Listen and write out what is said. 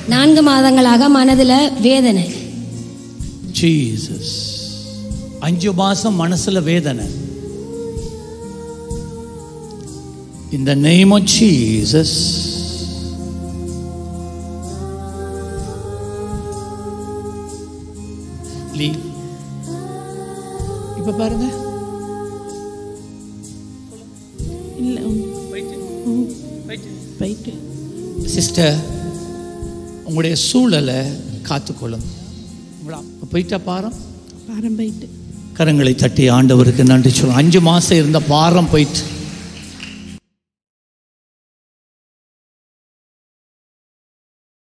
நான்கு மாதங்களாக மனதில் வேதனை ஜீசஸ் அஞ்சு மாசம் மனசுல வேதனை இந்த நேம் ஆஃப் ஜீசஸ் லீவ் இப்ப பாருங்க இல்லை போயிட்டு சிஸ்டர் உங்களுடைய சூழலை காத்துக்கொள்ளும் உங்களா போயிட்டா பாரம் பாரம் போயிட்டு கரங்களை தட்டி ஆண்டவருக்கு நன்றி சொல்லுவோம் அஞ்சு மாசம் இருந்த பாரம் போயிட்டு